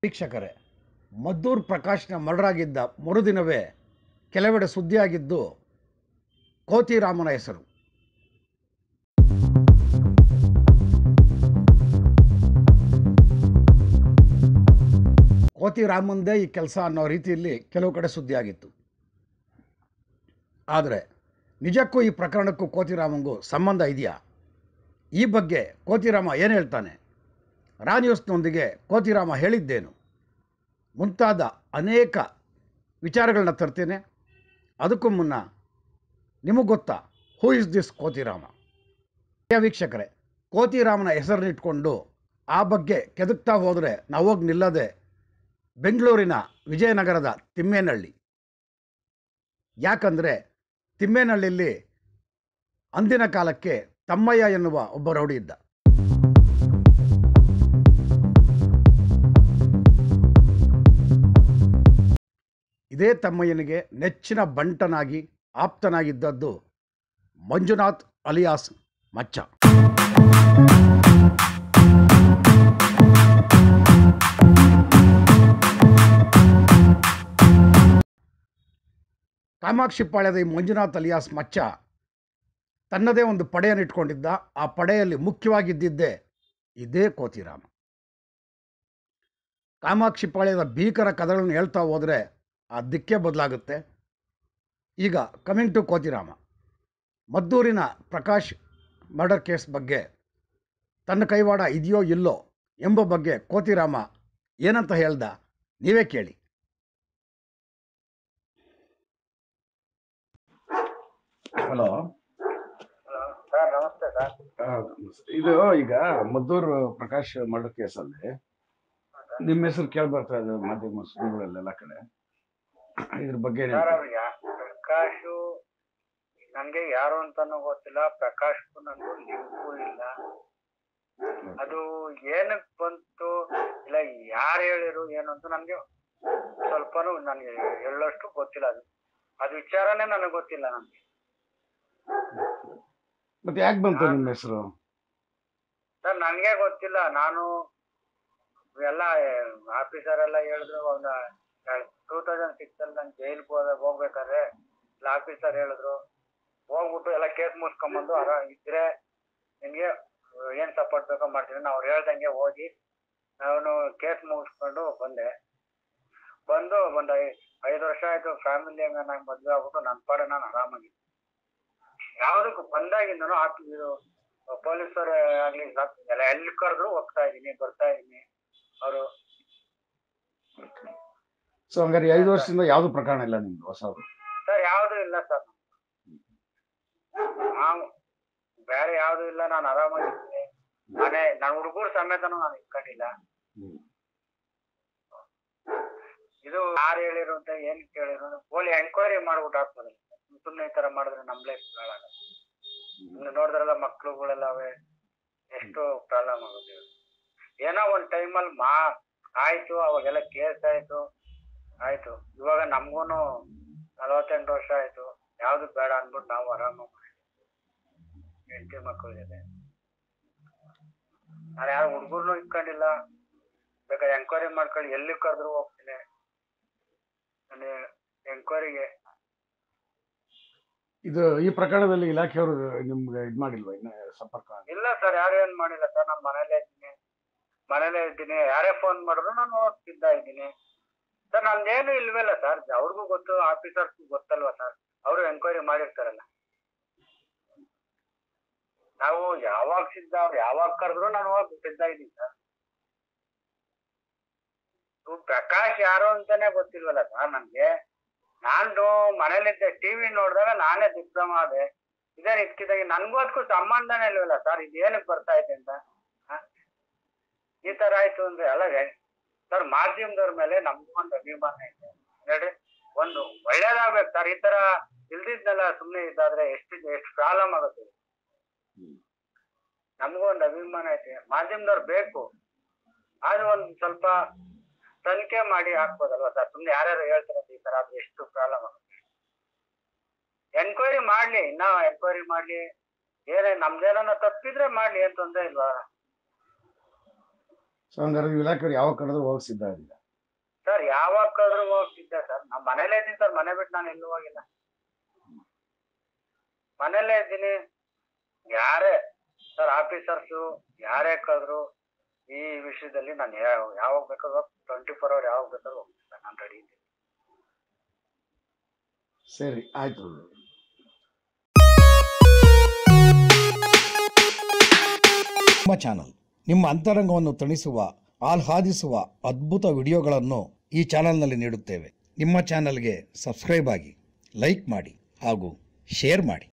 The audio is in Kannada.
ವೀಕ್ಷಕರೇ ಮದ್ದೂರ್ ಪ್ರಕಾಶ್ನ ಮರ್ಡರಾಗಿದ್ದ ಮರುದಿನವೇ ಕೆಲವೆಡೆ ಸುದ್ದಿಯಾಗಿದ್ದು ಕೋತಿರಾಮನ ಹೆಸರು ಕೋತಿರಾಮಂದೇ ಈ ಕೆಲಸ ಅನ್ನೋ ರೀತಿಯಲ್ಲಿ ಕೆಲವು ಕಡೆ ಸುದ್ದಿಯಾಗಿತ್ತು ಆದರೆ ನಿಜಕ್ಕೂ ಈ ಪ್ರಕರಣಕ್ಕೂ ಕೋತಿರಾಮಂಗೂ ಸಂಬಂಧ ಇದೆಯಾ ಈ ಬಗ್ಗೆ ಕೋತಿರಾಮ ಏನು ಹೇಳ್ತಾನೆ ರಾ ನ್ಯೂಸ್ನೊಂದಿಗೆ ಕೋತಿರಾಮ ಹೇಳಿದ್ದೇನು ಮುಂತಾದ ಅನೇಕ ವಿಚಾರಗಳನ್ನ ತರ್ತೇನೆ ಅದಕ್ಕೂ ಮುನ್ನ ನಿಮಗೆ ಗೊತ್ತಾ ಹೂ ಇಸ್ ದಿಸ್ ಕೋತಿರಾಮ ಪ್ರಿಯ ವೀಕ್ಷಕರೇ ಕೋತಿರಾಮನ ಹೆಸರನ್ನಿಟ್ಕೊಂಡು ಆ ಬಗ್ಗೆ ಕೆದಕ್ತಾ ಹೋದರೆ ನಾವು ಹೋಗಿ ನಿಲ್ಲದೆ ಬೆಂಗಳೂರಿನ ವಿಜಯನಗರದ ತಿಮ್ಮೇನಹಳ್ಳಿ ಯಾಕಂದರೆ ತಿಮ್ಮೇನಹಳ್ಳಿಯಲ್ಲಿ ಅಂದಿನ ಕಾಲಕ್ಕೆ ತಮ್ಮಯ್ಯ ಎನ್ನುವ ಒಬ್ಬ ರೌಡಿ ಇದ್ದ ಇದೇ ತಮ್ಮಯ್ಯನಿಗೆ ನೆಚ್ಚಿನ ಬಂಟನಾಗಿ ಆಪ್ತನಾಗಿದ್ದದ್ದು ಮಂಜುನಾಥ್ ಅಲಿಯಾಸ್ ಮಚ್ಚ ಕಾಮಾಕ್ಷಿಪಾಳ್ಯದ ಈ ಮಂಜುನಾಥ್ ಅಲಿಯಾಸ್ ಮಚ್ಚ ತನ್ನದೇ ಒಂದು ಪಡೆಯನ್ನು ಇಟ್ಕೊಂಡಿದ್ದ ಆ ಪಡೆಯಲ್ಲಿ ಮುಖ್ಯವಾಗಿದ್ದಿದ್ದೇ ಇದೇ ಕೋತಿರಾಮ ಕಾಮಾಕ್ಷಿಪಾಳ್ಯದ ಭೀಕರ ಕಥೆಗಳನ್ನು ಹೇಳ್ತಾ ಹೋದರೆ ಆ ದಿಕ್ಕೇ ಬದಲಾಗುತ್ತೆ ಈಗ ಕಮಿಂಗ್ ಟು ಕೋತಿರಾಮ ಮದ್ದೂರಿನ ಪ್ರಕಾಶ್ ಮರ್ಡರ್ ಕೇಸ್ ಬಗ್ಗೆ ತನ್ನ ಕೈವಾಡ ಇದೆಯೋ ಇಲ್ಲೋ ಎಂಬ ಬಗ್ಗೆ ಕೋತಿರಾಮ ಏನಂತ ಹೇಳ್ದ ನೀವೇ ಕೇಳಿ ಹಲೋ ಸರ್ ನಮಸ್ತೆ ಸರ್ ಇದು ಈಗ ಮದ್ದೂರು ಪ್ರಕಾಶ್ ಮರ್ಡರ್ ಕೇಸಲ್ಲಿ ನಿಮ್ಮ ಹೆಸರು ಕೇಳಿ ಬರ್ತಾ ಇದೆ ಮಾಧ್ಯಮ ಸುದ್ದಿಗಳಲ್ಲೆಲ್ಲ ಕಡೆ ಇದ್ರ ಬಗ್ಗೆ ಏನ್ ಸರ್ ಹೇಳ್ತೀರಾ? ಅವ್ರಿಗೆ ಪ್ರಕಾಶು ನನ್ಗೆ ಯಾರು ಅಂತಾನು ಗೊತ್ತಿಲ್ಲ ಪ್ರಕಾಶ್ಗೂ ನನಗೂ ಲಿಂಕು ಇಲ್ಲ ಅದು ಏನಕ್ ಬಂತು ಇಲ್ಲ ಯಾರು ಹೇಳಿರು ಏನು ಅಂತ ನನ್ಗೆ ಸ್ವಲ್ಪನೂ ನನ್ಗೆ ಹೇಳೋಷ್ಟು ಗೊತ್ತಿಲ್ಲ ಅದು ಅದು ವಿಚಾರನೇ ನನಗೆ ಗೊತ್ತಿಲ್ಲ ನನ್ಗೆ ಮತ್ತೆ ಯಾಕೆ ಬಂತು ನಿಮ್ಮ ಹೆಸರು ಸರ್ ನನ್ಗೆ ಗೊತ್ತಿಲ್ಲ ನಾನು ಎಲ್ಲ ಆಫೀಸರ್ ಎಲ್ಲ ಹೇಳಿದ್ರು ಒಂದು ಟೂ ತೌಸಂಡ್ ಸಿಕ್ಸ್ ಅಲ್ಲಿ ನಾನು ಜೈಲ್ಗೆ ಹೋದ ಹೋಗ್ಬೇಕಾದ್ರೆ ಎಲ್ಲ ಆಫೀಸರ್ ಹೇಳಿದ್ರು ಹೋಗ್ಬಿಟ್ಟು ಎಲ್ಲ ಕೇಸ್ ಮುಗಿಸ್ಕೊಂಬಂದು ಅರ ಇದ್ರೆ ನಿಮ್ಗೆ ಏನ್ ಸಪೋರ್ಟ್ ಬೇಕೋ ಮಾಡ್ತೀನಿ ನಾವು ಅವ್ರು ಹೇಳ್ದಂಗೆ ಹೋಗಿ ನಾನು ಕೇಸ್ ಮುಗಿಸ್ಕೊಂಡು ಬಂದೆ ಬಂದು ಒಂದು ಐ- ಐದು ವರ್ಷ ಆಯ್ತು ಫ್ಯಾಮಿಲಿ ನಂಗೆ ಮದ್ವೆ ಆಗ್ಬಿಟ್ಟು ನನ್ನ ಪಾಡ ನಾನು ಆರಾಮಾಗಿ ಯಾವ್ದಕ್ಕೂ ಬಂದಾಗಿಂದನು ಆಫ್ ಇದು ಪೊಲೀಸರು ಆಗ್ಲಿ ಸಾಕ್- ಎಲ್ಲ ಎಲ್ಲಿ ಕರೆದ್ರು ಹೋಗ್ತಾ ಇದೀನಿ ಬರ್ತಾ ಇದೀನಿ ಅವರು ಸೊ ಹಂಗಾರೆ ಐದು ವರ್ಷದಿಂದ ಯಾವುದು ಪ್ರಕರಣ ಇಲ್ಲ ನಿಮ್ದು ಹೊಸದು ಸರ್ ಯಾವ್ದು ಇಲ್ಲ ಸರ್ ನಾವು ಬೇರೆ ಯಾವ್ದು ಇಲ್ಲ ನಾನು ಆರಾಮಾಗಿದ್ದೀನಿ ಮನೆ ನನ್ನ ಹುಡುಗರು ಸಮೇತನು ನಾನು ಇಟ್ಕೊಂಡಿಲ್ಲ ಇದು ಯಾರು ಹೇಳಿರು ಅಂತ ಏನ್ ಕೇಳಿರು ಪೊಲೀಸ್ ಎಂಕ್ವೈರಿ ಮಾಡ್ಬಿಟ್ಟು ಹಾಕ್ಬೋದಲ್ಲ ಸುಮ್ಮನೆ ಈ ತರ ಮಾಡಿದ್ರೆ ನಮ್ ಲೈಫ್ ಹಾಳಾಗಲ್ಲ ಇನ್ನು ನೋಡಿದ್ರಲ್ಲ ಮಕ್ಳುಗಳೆಲ್ಲ ಅವೇ ಎಷ್ಟು ಪ್ರಾಬ್ಲಮ್ ಆಗುತ್ತೆ ಇವಾಗ. ಏನೋ ಒಂದ್ ಟೈಮಲ್ಲಿ ಮಾ ಆಯ್ತು ಅವಾಗೆಲ್ಲ ಕೇಸ್ ಆಯ್ತು ಆಯ್ತು ಇವಾಗ ನಮ್ಗೂನು ನಲವತ್ತೆಂಟು ವರ್ಷ ಆಯ್ತು ಯಾವ್ದು ಬೇಡ ಅಂದ್ಬಿಟ್ಟು ನಾವು ಆರಾಮ ಹೆಂಡತಿ ಮಕ್ಕಳ ಜೊತೆ ನಾನು ಯಾರು ಹುಡುಗರ್ನು ಇಟ್ಕೊಂಡಿಲ್ಲ ಬೇಕಾದ್ರೆ ಎಂಕ್ವೈರಿ ಮಾಡ್ಕೊಳ್ಳಿ ಎಲ್ಲಿ ಕರೆದ್ರು ಹೋಗ್ತೀನಿ ನಾನು ಎಂಕ್ವೈರಿಗೆ ಇದು ಈ ಪ್ರಕರಣದಲ್ಲಿ ಇಲಾಖೆಯವರು ನಿಮ್ಗೆ ಇದು ಮಾಡಿಲ್ವಾ ಇನ್ನ ಸಂಪರ್ಕ ಇಲ್ಲ ಸರ್ ಯಾರು ಏನ್ ಮಾಡಿಲ್ಲ ಸರ್ ನಾನು ಮನೇಲೇ ಇದ್ದೀನಿ ಮನೇಲೇ ಇದ್ದೀನಿ ಯಾರೇ ಫೋನ್ ಮಾಡಿದ್ರು ನಾನು ಹೋಗ್ತಿದ್ದ ಇದ್ದೀನಿ ಸರ್ ನಂದೇನು ಇಲ್ವಲ್ಲ ಸರ್ ಅವ್ರಿಗೂ ಗೊತ್ತು ಆಫೀಸರ್ಸ್ ಗೊತ್ತಲ್ವಾ ಸರ್ ಅವರು ಎಂಕ್ವೈರಿ ಮಾಡಿರ್ತಾರಲ್ಲ ನಾವು ಯಾವಾಗ ಸಿದ್ಧ ಅವ್ರು ಯಾವಾಗ ಕರೆದ್ರು ನಾನು ಹೋಗಿ ಸಿದ್ಧ ಇದ್ದೀನಿ ಸರ್ ಇವ್ ಪ್ರಕಾಶ್ ಯಾರು ಅಂತಾನೆ ಗೊತ್ತಿಲ್ವಲ್ಲ ಸರ್ ನನ್ಗೆ ನಾನು ಮನೇಲಿದ್ದೆ ಟಿವಿ ನೋಡಿದಾಗ ನಾನೇ ದಿಗ್ಭ್ರಮ ಆದೆ ಇದೇ ಇದ್ಕಿದ್ದಾಗೆ ನನ್ಗೂ ಅದಕ್ಕೂ ಸಂಬಂಧನೇ ಇಲ್ವಲ್ಲ ಸರ್ ಇದು ಏನಕ್ಕೆ ಬರ್ತಾ ಐತೆ ಅಂತ ಹ? ಈ ತರ ಆಯ್ತು ಅಂದ್ರೆ ಅಲ್ಲ ಸರ್ ಮಾಧ್ಯಮದವ್ರ ಮೇಲೆ ನಮ್ಗೂ ಒಂದು ಅಭಿಮಾನ ಇದೆ ನೋಡಿ ಒಂದು ಒಳ್ಳೇದಾಗ್ಬೇಕು ಸರ್ ಈ ತರ ಇಲ್ದಿದ್ನೆಲ್ಲ ಸುಮ್ನೆ ಇದಾದ್ರೆ ಎಷ್ಟು ಎಷ್ಟು ಪ್ರಾಬ್ಲಮ್ ಆಗುತ್ತೆ ನಮಗೂ ಒಂದು ಅಭಿಮಾನ ಐತೆ ಮಾಧ್ಯಮದವ್ರು ಬೇಕು ಆದ್ರೂ ಒಂದ್ ಸ್ವಲ್ಪ ತನಿಖೆ ಮಾಡಿ ಹಾಕ್ಬೋದಲ್ವಾ ಸರ್ ಸುಮ್ನೆ ಯಾರ್ಯಾರು ಹೇಳ್ತಾರೆ ಈ ತರ ಅದು ಎಷ್ಟು ಪ್ರಾಬ್ಲಮ್ ಆಗುತ್ತೆ ಎನ್ಕ್ವೈರಿ ಮಾಡ್ಲಿ ಇನ್ನ ಎನ್ಕ್ವೈರಿ ಮಾಡ್ಲಿ ಏನೇ ನಮ್ದೇನ ತಪ್ಪಿದ್ರೆ ಮಾಡ್ಲಿ ಏನ್ ತೊಂದ್ರೆ ಇಲ್ವಾ ಸೊ ಹಂಗಾರೆ ನೀವು ಇಲಾಖೆಯವ್ರು ಯಾವಾಗ ಕರೆದ್ರು ಹೋಗಿ ಸಿದ್ಧ ಇದ್ದೀರಾ ಸರ್ ಯಾವಾಗ ಕಳೆದ್ರು ಹೋಗ್ತಿದ್ದೆ ಸರ್ ನಾ ಮನೇಲೇ ಇದ್ದೀನಿ ಸರ್ ಮನೆ ಬಿಟ್ಟು ನಾನು ಎಲ್ಲೂ ಹೋಗಿಲ್ಲ ಮನೇಲೇ ಇದ್ದೀನಿ ಯಾರೇ ಸರ್ ಆಫೀಸರ್ಸು ಯಾರೇ ಕಳೆದ್ರು ಈ ವಿಷಯದಲ್ಲಿ ನಾನು ಯಾವ- ಯಾವಾಗ ಬೇಕಾದ್ರೂ ಟ್ವೆಂಟಿ ಫೋರ್ ಅವರ್ ಯಾವಾಗ ಬೇಕಾದ್ರೂ ಹೋಗ್ತೀನಿ ಸರ್ ನಾನು ರೆಡಿ ಇದ್ದೀನಿ ಸರಿ ಆಯ್ತು ನಿಮ್ಮ ಚಾನಲ್ ನಿಮ್ಮ ಅಂತರಂಗವನ್ನು ತಣಿಸುವ ಆಹ್ಲಾದಿಸುವ ಅದ್ಭುತ ವಿಡಿಯೋಗಳನ್ನು ಈ ಚಾನಲ್ನಲ್ಲಿ ನೀಡುತ್ತೇವೆ ನಿಮ್ಮ ಚಾನಲ್ಗೆ ಸಬ್ಸ್ಕ್ರೈಬ್ ಆಗಿ ಲೈಕ್ ಮಾಡಿ ಹಾಗೂ ಶೇರ್ ಮಾಡಿ